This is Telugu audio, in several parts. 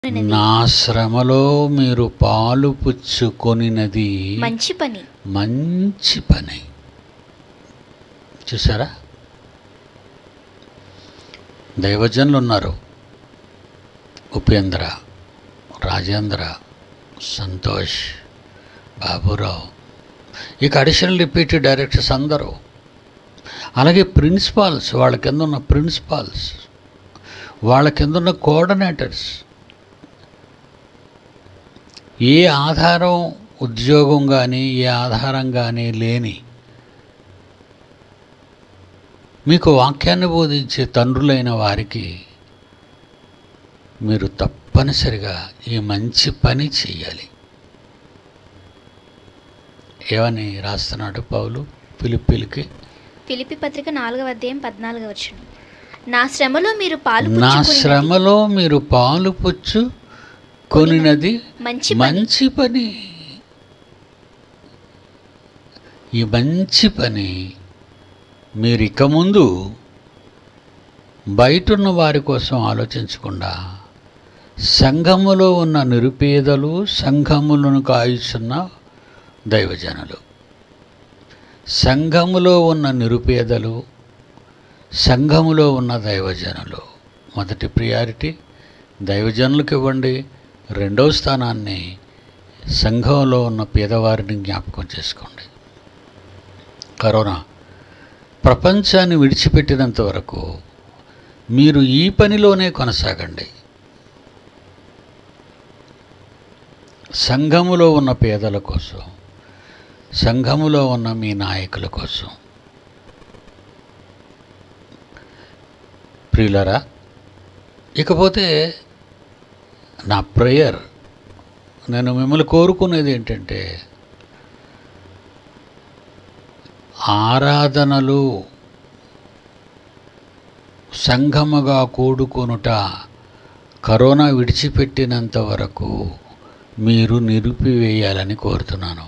కొనినది నా శ్రమలో మీరు పాలు పుచ్చుకొనినది మంచి పని మంచి పని చూసారా దైవజనులు ఉన్నారు ఉపేంద్ర రాజేంద్ర సంతోష్ బాబురావు ఇక అడిషనల్ డిప్యూటీ డైరెక్టర్స్ అందరూ అలాగే ప్రిన్సిపాల్స్ వాళ్ళ కింద ఉన్న ప్రిన్సిపాల్స్ వాళ్ళ కింద ఉన్న కోఆర్డినేటర్స్ ఏ ఆధారం ఉద్యోగం కానీ ఏ ఆధారం కానీ లేని మీకు వాక్యాన్ని బోధించే తండ్రులైన వారికి మీరు తప్పనిసరిగా ఈ మంచి పని చేయాలి ఏమని రాస్తున్నాడు పౌలు పిలిపిలికి ఫిలిపి పత్రిక నాలుగవ అధ్యాయం పద్నాలుగవ వచ్చిన నా శ్రమలో మీరు పాలు నా పుచ్చుకొనినది శ్రమలో మీరు పాలు పుచ్చు కొనినది మంచి పని మంచి పని ఈ మంచి పని మీరు ఇక ముందు బయటున్న వారి కోసం ఆలోచించకుండా సంఘములో ఉన్న నిరుపేదలు సంఘములను కాయుచున్న దైవజనులు సంఘములో ఉన్న నిరుపేదలు సంఘములో ఉన్న దైవజనులు మొదటి ప్రియారిటీ దైవజనులకు ఇవ్వండి రెండవ స్థానాన్ని సంఘంలో ఉన్న పేదవారిని జ్ఞాపకం చేసుకోండి కరోనా ప్రపంచాన్ని విడిచిపెట్టినంత వరకు మీరు ఈ పనిలోనే కొనసాగండి సంఘములో ఉన్న పేదల కోసం సంఘములో ఉన్న మీ నాయకుల కోసం ప్రియులరా ఇకపోతే నా ప్రేయర్ నేను మిమ్మల్ని కోరుకునేది ఏంటంటే ఆరాధనలు సంఘముగా కూడుకొనుట కరోనా విడిచిపెట్టినంత వరకు మీరు నిలిపివేయాలని కోరుతున్నాను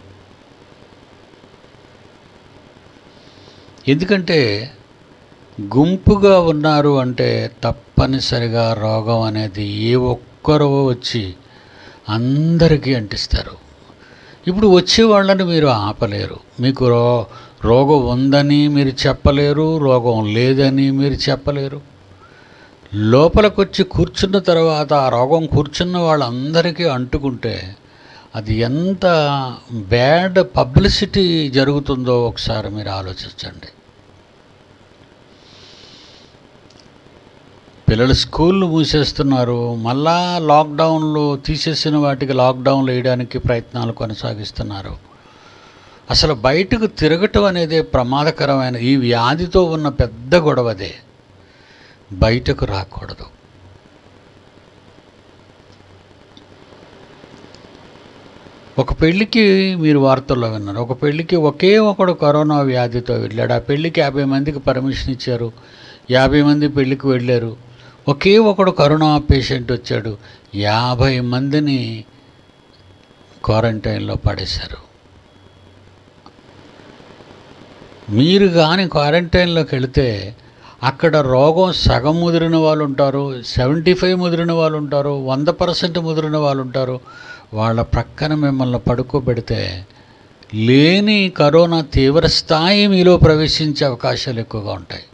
ఎందుకంటే గుంపుగా ఉన్నారు అంటే తప్పనిసరిగా రోగం అనేది ఏ ఒక్కరో వచ్చి అందరికీ అంటిస్తారు ఇప్పుడు వచ్చే వాళ్ళని మీరు ఆపలేరు మీకు రో రోగం ఉందని మీరు చెప్పలేరు రోగం లేదని మీరు చెప్పలేరు లోపలికి వచ్చి కూర్చున్న తర్వాత ఆ రోగం కూర్చున్న వాళ్ళందరికీ అంటుకుంటే అది ఎంత బ్యాడ్ పబ్లిసిటీ జరుగుతుందో ఒకసారి మీరు ఆలోచించండి పిల్లలు స్కూళ్ళు మూసేస్తున్నారు మళ్ళా లాక్డౌన్లు తీసేసిన వాటికి లాక్డౌన్లు వేయడానికి ప్రయత్నాలు కొనసాగిస్తున్నారు అసలు బయటకు తిరగటం అనేది ప్రమాదకరమైన ఈ వ్యాధితో ఉన్న పెద్ద గొడవ అదే బయటకు రాకూడదు ఒక పెళ్ళికి మీరు వార్తల్లో విన్నారు ఒక పెళ్ళికి ఒకే ఒకడు కరోనా వ్యాధితో వెళ్ళాడు ఆ పెళ్ళికి యాభై మందికి పర్మిషన్ ఇచ్చారు యాభై మంది పెళ్ళికి వెళ్ళారు ఒకే ఒకడు కరోనా పేషెంట్ వచ్చాడు యాభై మందిని క్వారంటైన్లో పడేశారు మీరు కానీ క్వారంటైన్లోకి వెళితే అక్కడ రోగం సగం ముదిరిన వాళ్ళు ఉంటారు సెవెంటీ ఫైవ్ ముదిరిన వాళ్ళు ఉంటారు వంద పర్సెంట్ ముదిరిన వాళ్ళు ఉంటారు వాళ్ళ ప్రక్కన మిమ్మల్ని పడుకోబెడితే లేని కరోనా తీవ్ర స్థాయి మీలో ప్రవేశించే అవకాశాలు ఎక్కువగా ఉంటాయి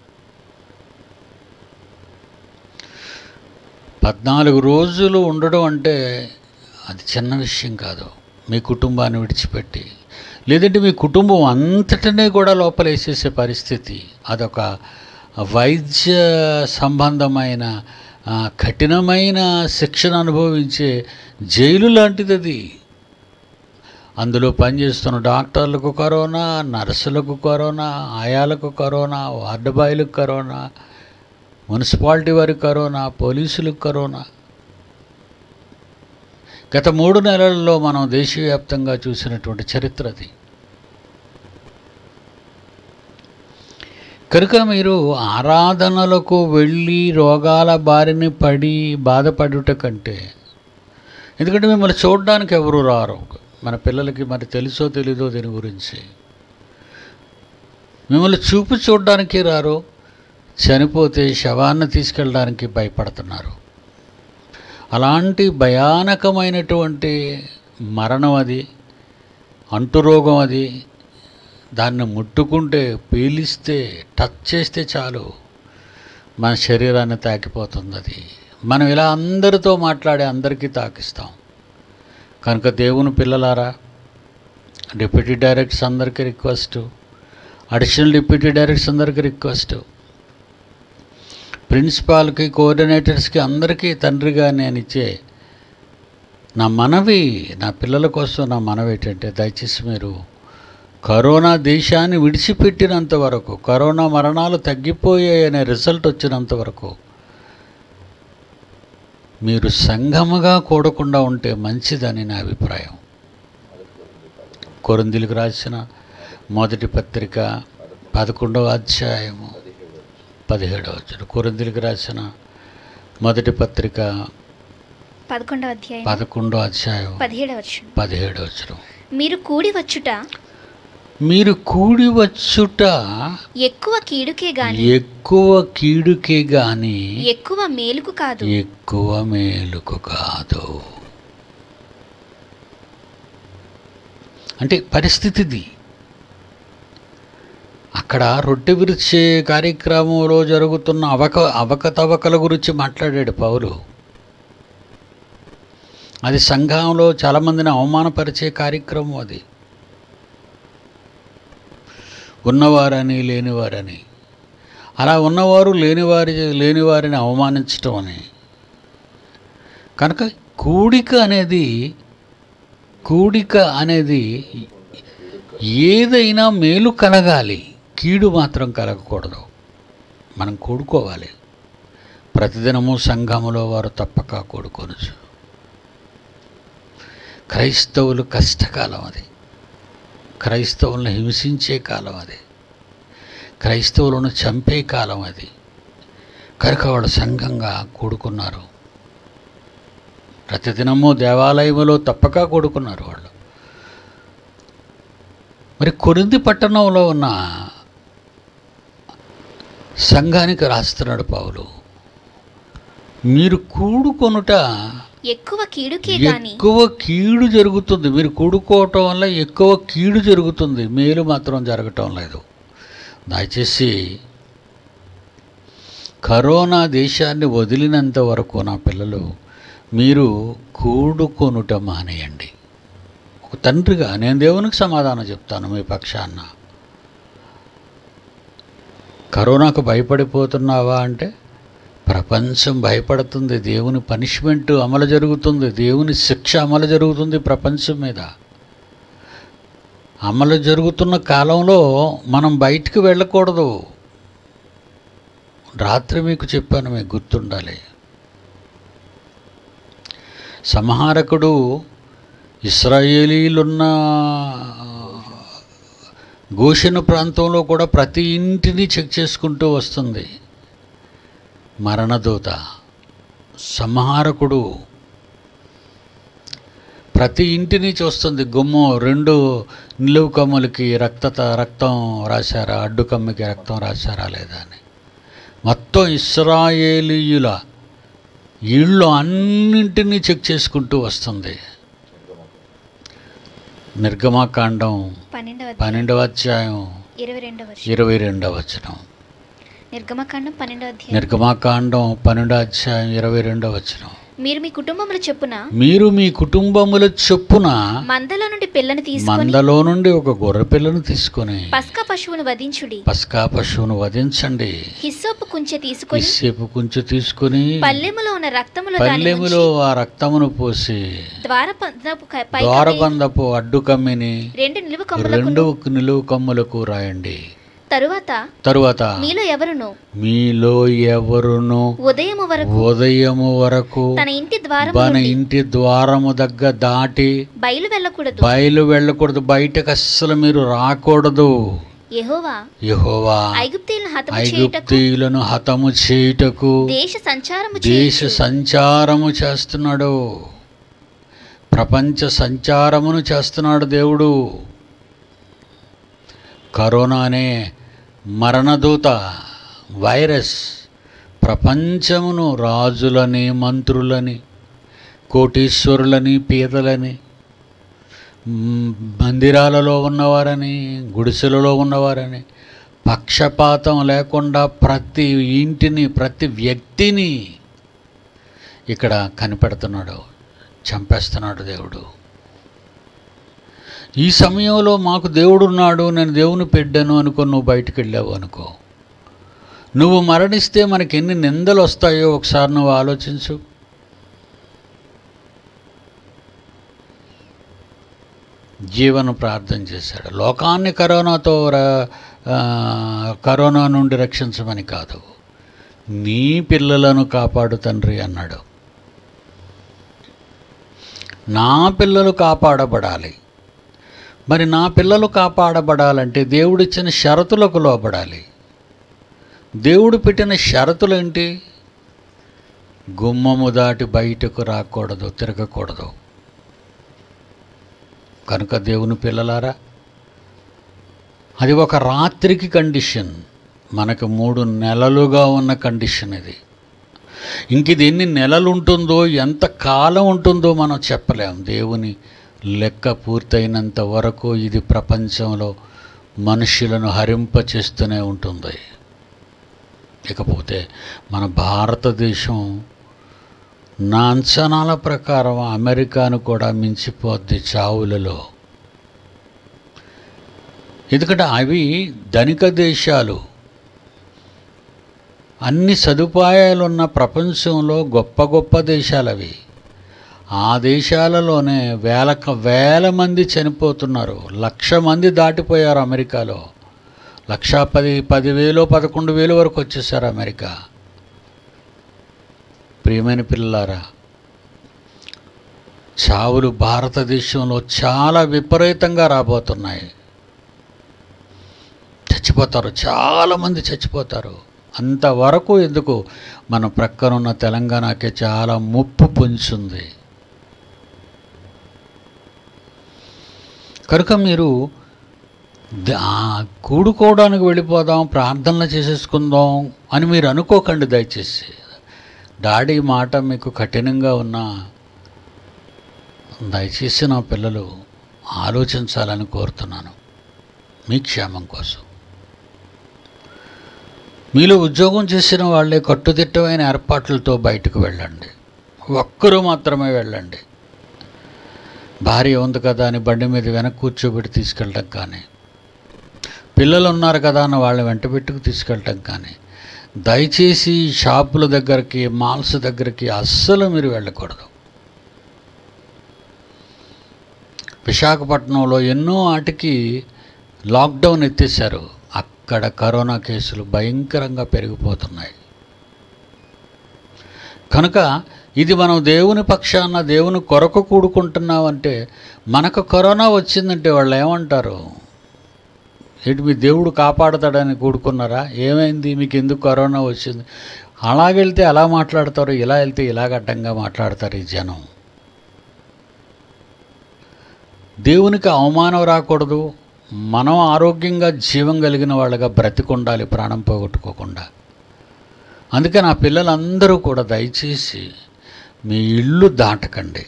పద్నాలుగు రోజులు ఉండడం అంటే అది చిన్న విషయం కాదు మీ కుటుంబాన్ని విడిచిపెట్టి లేదంటే మీ కుటుంబం అంతటినీ కూడా లోపలేసేసే పరిస్థితి అదొక వైద్య సంబంధమైన ఆ, కఠినమైన శిక్షణ అనుభవించే జైలు లాంటిది అది అందులో పనిచేస్తున్న డాక్టర్లకు కరోనా నర్సులకు కరోనా ఆయాలకు కరోనా వార్డు బాయ్లకు కరోనా మున్సిపాలిటీ వారికి కరోనా పోలీసులకు కరోనా గత మూడు నెలల్లో మనం దేశవ్యాప్తంగా చూసినటువంటి చరిత్ర అది కనుక మీరు ఆరాధనలకు వెళ్ళి రోగాల బారిన పడి బాధపడుట కంటే ఎందుకంటే మిమ్మల్ని చూడడానికి ఎవరు రారు మన పిల్లలకి మరి తెలుసో తెలీదో దీని గురించి మిమ్మల్ని చూపు చూడడానికి రారు చనిపోతే శవాన్ని తీసుకెళ్ళడానికి భయపడుతున్నారు అలాంటి భయానకమైనటువంటి మరణం అది అంటురోగం అది దాన్ని ముట్టుకుంటే పీలిస్తే టచ్ చేస్తే చాలు మన శరీరాన్ని తాకిపోతుంది అది మనం ఇలా అందరితో మాట్లాడి అందరికీ తాకిస్తాం కనుక దేవుని పిల్లలారా డిప్యూటీ డైరెక్టర్స్ అందరికీ రిక్వెస్ట్ అడిషనల్ డిప్యూటీ డైరెక్టర్స్ అందరికీ రిక్వెస్ట్ ప్రిన్సిపాల్కి కోఆర్డినేటర్స్కి అందరికీ తండ్రిగా నేను ఇచ్చే నా మనవి నా పిల్లల కోసం నా మనవి ఏంటంటే దయచేసి మీరు కరోనా దేశాన్ని విడిచిపెట్టినంత వరకు కరోనా మరణాలు తగ్గిపోయాయనే రిజల్ట్ వచ్చినంత వరకు మీరు సంఘముగా కూడకుండా ఉంటే మంచిదని నా అభిప్రాయం కొరిందులకు రాసిన మొదటి పత్రిక పదకొండవ అధ్యాయము పదిహేడవ వచ్చిన కొరిందులకు రాసిన మొదటి పత్రిక పదకొండవ అధ్యాయం పదకొండవ అధ్యాయం పదిహేడవ వచ్చిన పదిహేడవ వచ్చిన మీరు కూడి వచ్చుట మీరు కూడి వచ్చుట ఎక్కువ కీడుకే గాని ఎక్కువ కీడుకే గాని ఎక్కువ మేలుకు కాదు ఎక్కువ మేలుకు కాదు అంటే పరిస్థితిది అక్కడ రొట్టె విరిచే కార్యక్రమంలో జరుగుతున్న అవక అవకతవకల గురించి మాట్లాడాడు పౌలు అది సంఘంలో చాలామందిని అవమానపరిచే కార్యక్రమం అది ఉన్నవారని లేనివారని అలా ఉన్నవారు లేనివారి లేనివారిని అవమానించటం అని కనుక కూడిక అనేది కూడిక అనేది ఏదైనా మేలు కలగాలి కీడు మాత్రం కలగకూడదు మనం కూడుకోవాలి ప్రతిదినము సంఘములో వారు తప్పక కూడుకొనచ్చు క్రైస్తవులు కష్టకాలం అది క్రైస్తవులను హింసించే కాలం అది క్రైస్తవులను చంపే కాలం అది కనుక వాళ్ళు సంఘంగా కూడుకున్నారు ప్రతిదినము దేవాలయములో తప్పక కూడుకున్నారు వాళ్ళు మరి కొరింది పట్టణంలో ఉన్న సంఘానికి రాస్తున్నాడు పౌలు మీరు కూడుకొనుట ఎక్కువ కీడుకే గాని ఎక్కువ కీడు జరుగుతుంది మీరు కూడుకోవటం వల్ల ఎక్కువ కీడు జరుగుతుంది మేలు మాత్రం జరగటం లేదు దయచేసి కరోనా దేశాన్ని వదిలినంత వరకు నా పిల్లలు మీరు కూడుకొనుట మానేయండి ఒక తండ్రిగా నేను దేవునికి సమాధానం చెప్తాను మీ పక్షాన కరోనాకు భయపడిపోతున్నావా అంటే ప్రపంచం భయపడుతుంది దేవుని పనిష్మెంట్ అమలు జరుగుతుంది దేవుని శిక్ష అమలు జరుగుతుంది ప్రపంచం మీద అమలు జరుగుతున్న కాలంలో మనం బయటికి వెళ్ళకూడదు రాత్రి మీకు చెప్పాను మీకు గుర్తుండాలి సంహారకుడు ఇస్రాయేలీలున్న గోషెను ప్రాంతంలో కూడా ప్రతి ఇంటిని చెక్ చేసుకుంటూ వస్తుంది మరణదూత సంహారకుడు ప్రతి ఇంటిని చూస్తుంది గుమ్మం రెండు నిలువు కమ్ములకి రక్త రక్తం రాశారా అడ్డు కమ్మికి రక్తం రాశారా లేదా అని మొత్తం ఇస్రాయేలీయుల ఇళ్ళు అన్నింటినీ చెక్ చేసుకుంటూ వస్తుంది నిర్గమాకాండం పన్నెండవ అధ్యాయం పన్నెండవ అధ్యాయం ఇరవై రెండవ వచనం ఇరవై రెండవ వచనం నిర్గమకాండం పన్నెండవ అధ్యాయం నిర్గమాకాండం పన్నెండో అధ్యాయం ఇరవై రెండవ వచనం మీరు మీ కుటుంబములు చెప్పున మీరు మీ కుటుంబముల చొప్పున మందలో నుండి పిల్లని తీసుకొని మందలో నుండి ఒక గొర్రె పిల్లను తీసుకొని పస్క పశువును వధించుడి పస్కా పశువును వధించండి హిస్సోపు కుంచె తీసుకొని ఇసేపు కొంచెం తీసుకొని పల్లెములో ఉన్న రక్తములో దాని పల్లెములో ఆ రక్తమును పోసి ద్వారబంధపు క- పై ద్వారబంధపు అడ్డు కమ్మిని రెండు నిలువు కమ్ములకు రెండు నిలువు కమ్ములకు రాయండి తరువాత తరువాత మీలో ఎవరును మీలో ఎవరును ఉదయము వరకు ఉదయము వరకు తన ఇంటి ద్వారం మన నుండి ఇంటి ద్వారము దగ్గర దాటి బయలు వెళ్ళకూడదు బయలు వెళ్ళకూడదు బయటకు అస్సలు మీరు రాకూడదు యెహోవా యెహోవా ఐగుప్తీయులను హతము చేయుటకు ఐగుప్తీయులను హతము చేయుటకు దేశ సంచారము దేశ చేయుచు సంచారము చేస్తున్నాడు ప్రపంచ సంచారమును చేస్తున్నాడు దేవుడు కరోనా అనే మరణదూత వైరస్ ప్రపంచమును రాజులని మంత్రులని కోటీశ్వరులని పీదలని మ్, మందిరాలలో ఉన్నవారని గుడిసెలలో ఉన్నవారని పక్షపాతం లేకుండా ప్రతి ఇంటిని ప్రతి వ్యక్తిని ఇక్కడ కనిపెడుతున్నాడు చంపేస్తున్నాడు దేవుడు ఈ సమయంలో మాకు దేవుడు ఉన్నాడు నేను దేవుని పెట్టాను అనుకో నువ్వు బయటికి వెళ్ళావు అనుకో నువ్వు మరణిస్తే మనకి ఎన్ని నిందలు వస్తాయో ఒకసారి నువ్వు ఆలోచించు జీవన ప్రార్థన చేశాడు లోకాన్ని కరోనాతో ర- ఆ, కరోనా నుండి రక్షించమని కాదు నీ పిల్లలను కాపాడు తండ్రి అన్నాడు నా పిల్లలు కాపాడబడాలి మరి నా పిల్లలు కాపాడబడాలంటే దేవుడిచ్చిన షరతులకు లోబడాలి దేవుడు పెట్టిన షరతులు ఏంటి గుమ్మము దాటి బయటకు రాకూడదు తిరగకూడదు కనుక దేవుని పిల్లలారా అది ఒక రాత్రికి కండిషన్ మనకు మూడు నెలలుగా ఉన్న కండిషన్ ఇది ఇంక ఇది ఎన్ని నెలలు ఉంటుందో ఎంత కాలం ఉంటుందో మనం చెప్పలేం దేవుని లెక్క పూర్తయినంత వరకు ఇది ప్రపంచంలో మనుషులను హరింపచేస్తూనే ఉంటుంది ఇకపోతే మన భారతదేశం నా అంచనాల ప్రకారం అమెరికాను కూడా మించిపోద్ది చావులలో ఎందుకంటే అవి ధనిక దేశాలు అన్ని సదుపాయాలున్న ప్రపంచంలో గొప్ప గొప్ప దేశాలు అవి ఆ దేశాలలోనే వేల వేల మంది చనిపోతున్నారు లక్ష మంది దాటిపోయారు అమెరికాలో లక్ష పది పదివేలు పదకొండు వేలు వరకు వచ్చేసారు అమెరికా ప్రియమైన పిల్లలారా చావులు భారతదేశంలో చాలా విపరీతంగా రాబోతున్నాయి చచ్చిపోతారు చాలామంది చచ్చిపోతారు అంతవరకు ఎందుకు మన ప్రక్కనున్న తెలంగాణకే చాలా ముప్పు పొంచుంది కనుక మీరు ద- ఆ కూడుకోవడానికి వెళ్ళిపోదాం ప్రార్థనలు చేసేసుకుందాం అని మీరు అనుకోకండి దయచేసి డాడీ మాట మీకు కఠినంగా ఉన్నా దయచేసి నా పిల్లలు ఆలోచించాలని కోరుతున్నాను మీ క్షేమం కోసం మీలో ఉద్యోగం చేసిన వాళ్ళే కట్టుదిట్టమైన ఏర్పాట్లతో బయటకు వెళ్ళండి ఒక్కరూ మాత్రమే వెళ్ళండి భార్య ఉంది కదా అని బండి మీద వెనక కూర్చోబెట్టి తీసుకెళ్ళటం కానీ పిల్లలు ఉన్నారు కదా అని వాళ్ళని వెంట పెట్టుకు తీసుకెళ్ళటం కానీ దయచేసి షాపుల దగ్గరికి మాల్స్ దగ్గరికి అస్సలు మీరు వెళ్ళకూడదు విశాఖపట్నంలో ఎన్నో వాటికి లాక్డౌన్ ఎత్తేసారు అక్కడ కరోనా కేసులు భయంకరంగా పెరిగిపోతున్నాయి కనుక ఇది మనం దేవుని పక్షాన దేవుని కొరకు కూడుకుంటున్నామంటే మనకు కరోనా వచ్చిందంటే వాళ్ళు ఏమంటారు ఏంటి మీ దేవుడు కాపాడతాడని కూడుకున్నారా ఏమైంది మీకు ఎందుకు కరోనా వచ్చింది అలాగెళ్తే అలా మాట్లాడతారు ఇలా వెళ్తే ఇలాగ అడ్డంగా మాట్లాడతారు ఈ జనం దేవునికి అవమానం రాకూడదు మనం ఆరోగ్యంగా జీవం కలిగిన వాళ్ళగా బ్రతికుండాలి ప్రాణం పోగొట్టుకోకుండా అందుకే నా పిల్లలందరూ కూడా దయచేసి మీ ఇల్లు దాటకండి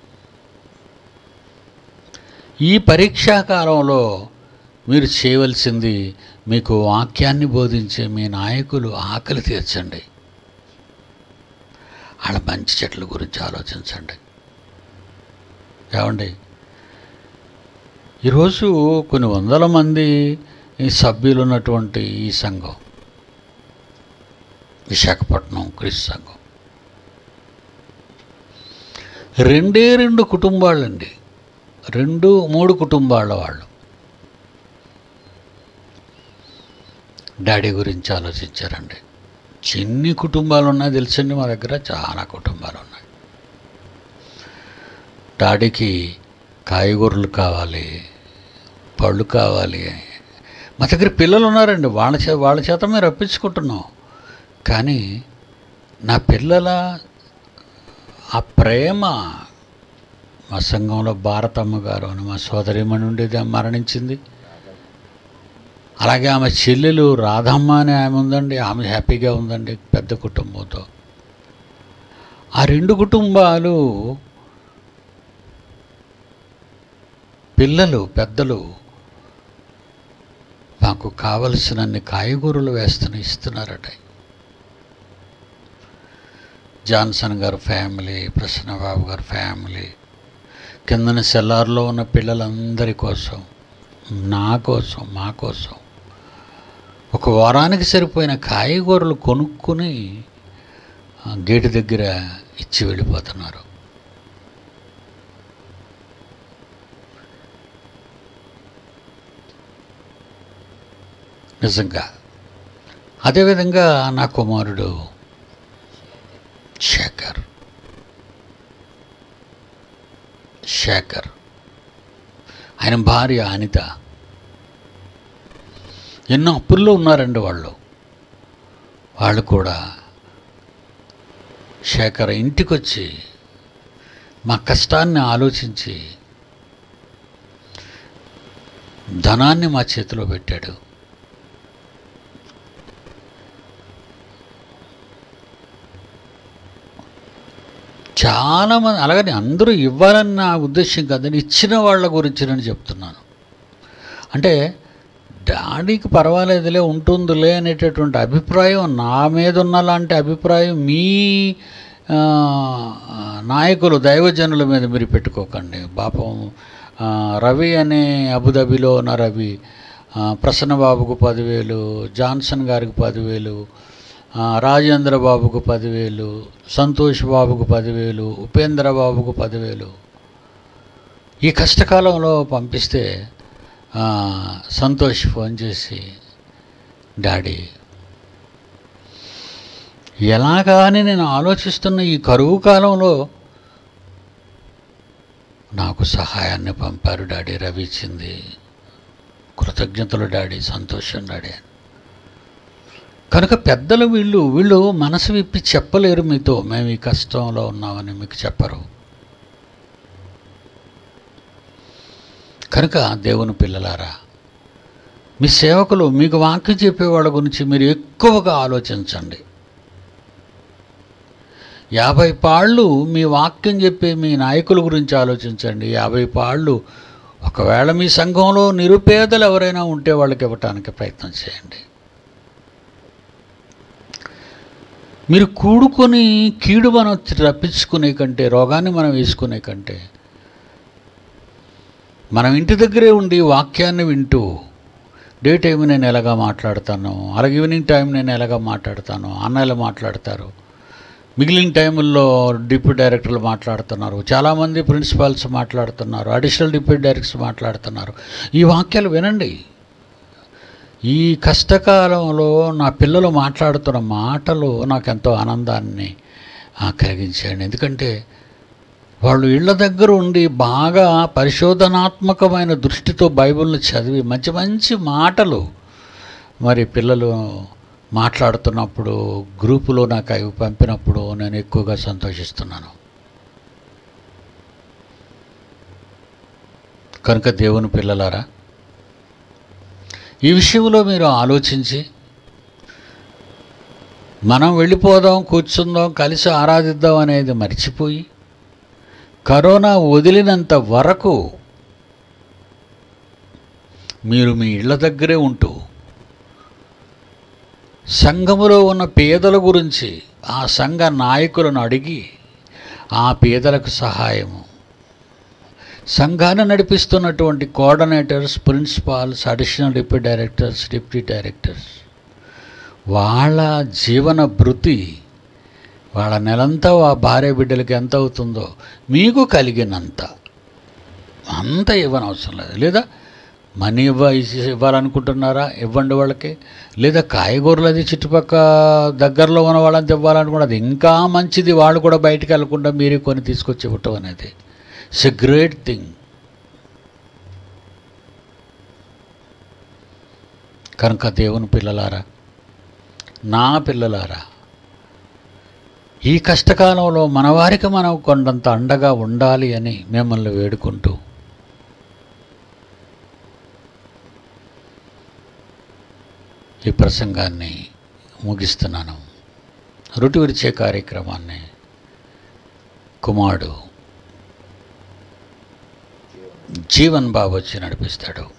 ఈ పరీక్షా కాలంలో మీరు చేయవలసింది మీకు వాక్యాన్ని బోధించే మీ నాయకులు ఆకలి తీర్చండి వాళ్ళ మంచి చెట్ల గురించి ఆలోచించండి ఏమండి ఈరోజు కొన్ని వందల మంది ఈ సభ్యులు ఉన్నటువంటి ఈ సంఘం విశాఖపట్నం క్రీస్తు సంఘం రెండే రెండు కుటుంబాలండి రెండు మూడు కుటుంబాల వాళ్ళు డాడీ గురించి ఆలోచించారండి చిన్ని కుటుంబాలు ఉన్నాయి తెలుసండి మా దగ్గర చాలా కుటుంబాలు ఉన్నాయి డాడీకి కాయగూరలు కావాలి పళ్ళు కావాలి మా దగ్గర పిల్లలు ఉన్నారండి వాళ్ళ చే వాళ్ళ చేత మేము రప్పించుకుంటున్నాం కానీ నా పిల్లల ఆ ప్రేమ మా సంఘంలో భారతమ్మ గారు అని మా సోదరిమణి ఉండేది ఆమె మరణించింది అలాగే ఆమె చెల్లెలు రాధమ్మ అని ఆమె ఉందండి ఆమె హ్యాపీగా ఉందండి పెద్ద కుటుంబంతో ఆ రెండు కుటుంబాలు పిల్లలు పెద్దలు మాకు కావలసినన్ని కాయగూరలు వేస్తున్న ఇస్తున్నారట జాన్సన్ గారి ఫ్యామిలీ ప్రసన్నబాబు గారి ఫ్యామిలీ కిందన సెల్లార్లో ఉన్న పిల్లలందరి కోసం నా కోసం మా కోసం ఒక వారానికి సరిపోయిన కాయగూరలు కొనుక్కుని ఆ, గేటు దగ్గర ఇచ్చి వెళ్ళిపోతున్నారు నిజంగా అదేవిధంగా నా కుమారుడు శేఖర్ శేఖర్ ఆయన భార్య అనిత ఎన్నో అప్పుల్లో ఉన్నారండి వాళ్ళు వాళ్ళు కూడా శేఖర్ ఇంటికి వచ్చి మా కష్టాన్ని ఆలోచించి ధనాన్ని మా చేతిలో పెట్టాడు చాలామంది అలాగని అందరూ ఇవ్వాలని నా ఉద్దేశం కాదని ఇచ్చిన వాళ్ళ గురించి నేను చెప్తున్నాను అంటే డాడీకి పర్వాలేదులే ఉంటుందిలే అనేటటువంటి అభిప్రాయం నా మీద ఉన్న లాంటి అభిప్రాయం మీ ఆ, నాయకులు దైవజనుల మీద మీరు పెట్టుకోకండి పాపం ఆ, రవి అనే అబుదాబిలో ఉన్న రవి ఆ, ప్రసన్న బాబుకు పదివేలు జాన్సన్ గారికి పదివేలు ఆ, రాజేంద్ర బాబుకు పదివేలు సంతోష్ బాబుకు పదివేలు ఉపేంద్ర బాబుకు పదివేలు ఈ కష్టకాలంలో పంపిస్తే ఆ, సంతోష్ ఫోన్ చేసి డాడీ ఎలాగా అని నేను ఆలోచిస్తున్న ఈ కరువు కాలంలో నాకు సహాయాన్ని పంపారు డాడీ రవి ఇచ్చింది కృతజ్ఞతలు డాడీ సంతోషం డాడీ అని కనుక పెద్దలు వీళ్ళు వీళ్ళు మనసు విప్పి చెప్పలేరు మీతో మేము ఈ కష్టంలో ఉన్నామని మీకు చెప్పరు కనుక దేవుని పిల్లలారా మీ సేవకులు మీకు వాక్యం చెప్పే వాళ్ళ గురించి మీరు ఎక్కువగా ఆలోచించండి యాభై పాళ్ళు మీ వాక్యం చెప్పే మీ నాయకుల గురించి ఆలోచించండి యాభై పాళ్ళు ఒకవేళ మీ సంఘంలో నిరుపేదలు ఎవరైనా ఉంటే వాళ్ళకి ఇవ్వటానికి ప్రయత్నం చేయండి మీరు కూడుకొని కీడు మనం రప్పించుకునే కంటే రోగాన్ని మనం వేసుకునే కంటే మనం ఇంటి దగ్గరే ఉండి వాక్యాన్ని వింటూ డే టైం నేను ఎలాగా మాట్లాడతాను అలాగే ఈవినింగ్ టైం నేను ఎలాగా మాట్లాడతాను అన్న ఎలా మాట్లాడతారు మిగిలిన టైముల్లో డిప్యూటీ డైరెక్టర్లు మాట్లాడుతున్నారు చాలామంది ప్రిన్సిపాల్స్ మాట్లాడుతున్నారు అడిషనల్ డిప్యూటీ డైరెక్టర్స్ మాట్లాడుతున్నారు ఈ వాక్యాలు వినండి ఈ కష్టకాలంలో నా పిల్లలు మాట్లాడుతున్న మాటలు నాకు ఎంతో ఆనందాన్ని ఆ, కలిగించాయండి ఎందుకంటే వాళ్ళు ఇళ్ళ దగ్గర ఉండి బాగా పరిశోధనాత్మకమైన దృష్టితో బైబిల్ని చదివి మంచి మంచి మాటలు మరి పిల్లలు మాట్లాడుతున్నప్పుడు గ్రూపులో నాకు అవి పంపినప్పుడు నేను ఎక్కువగా సంతోషిస్తున్నాను కనుక దేవుని పిల్లలారా ఈ విషయంలో మీరు ఆలోచించి మనం వెళ్ళిపోదాం కూర్చుందాం కలిసి ఆరాధిద్దాం అనేది మర్చిపోయి కరోనా వదిలినంత వరకు మీరు మీ ఇళ్ళ దగ్గరే ఉంటూ సంఘములో ఉన్న పేదల గురించి ఆ సంఘ నాయకులను అడిగి ఆ పేదలకు సహాయము సంఘాన్ని నడిపిస్తున్నటువంటి coordinators principals additional deputy directors deputy directors వాళ్ళ జీవన భృతి వాళ్ళ నెలంతా ఆ భార్య బిడ్డలకి ఎంత అవుతుందో మీకు కలిగినంత అంత ఇవ్వనవసరం లేదు లేదా మనీ ఇవ్వ ఇచ్చి- ఇవ్వాలనుకుంటున్నారా ఇవ్వండి వాళ్ళకి లేదా కాయగూరలు అది చుట్టుపక్క దగ్గరలో ఉన్న వాళ్ళంతా ఇవ్వాలనుకున్నది అది ఇంకా మంచిది వాళ్ళు కూడా బయటికి వెళ్ళకుండా మీరే కొని తీసుకొచ్చి ఇవ్వటం అనేది ఇట్స్ ఎ గ్రేట్ థింగ్ కనుక దేవుని పిల్లలారా నా పిల్లలారా ఈ కష్టకాలంలో మనవారికి మనం కొండంత అండగా ఉండాలి అని మిమ్మల్ని వేడుకుంటూ ఈ ప్రసంగాన్ని ముగిస్తున్నాను రుటి విరిచే కార్యక్రమాన్ని కుమారుడు జీవన్ బాబు వచ్చి నడిపిస్తాడు